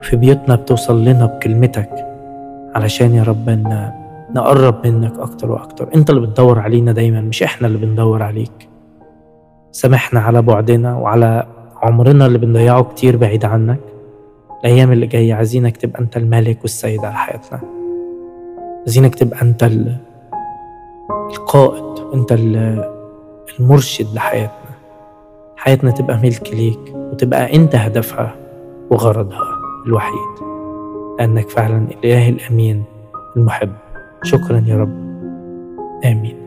في بيوتنا بتوصل لنا بكلمتك علشان يا رب ان نقرب منك اكتر واكتر انت اللي بتدور علينا دايما مش احنا اللي بندور عليك سامحنا على بعدنا وعلى عمرنا اللي بنضيعه كتير بعيد عنك الأيام اللي جاية عايزينك تبقى أنت الملك والسيد على حياتنا عايزينك تبقى أنت القائد وأنت المرشد لحياتنا حياتنا تبقى ملك ليك وتبقى أنت هدفها وغرضها الوحيد لأنك فعلا الإله الأمين المحب شكرا يا رب آمين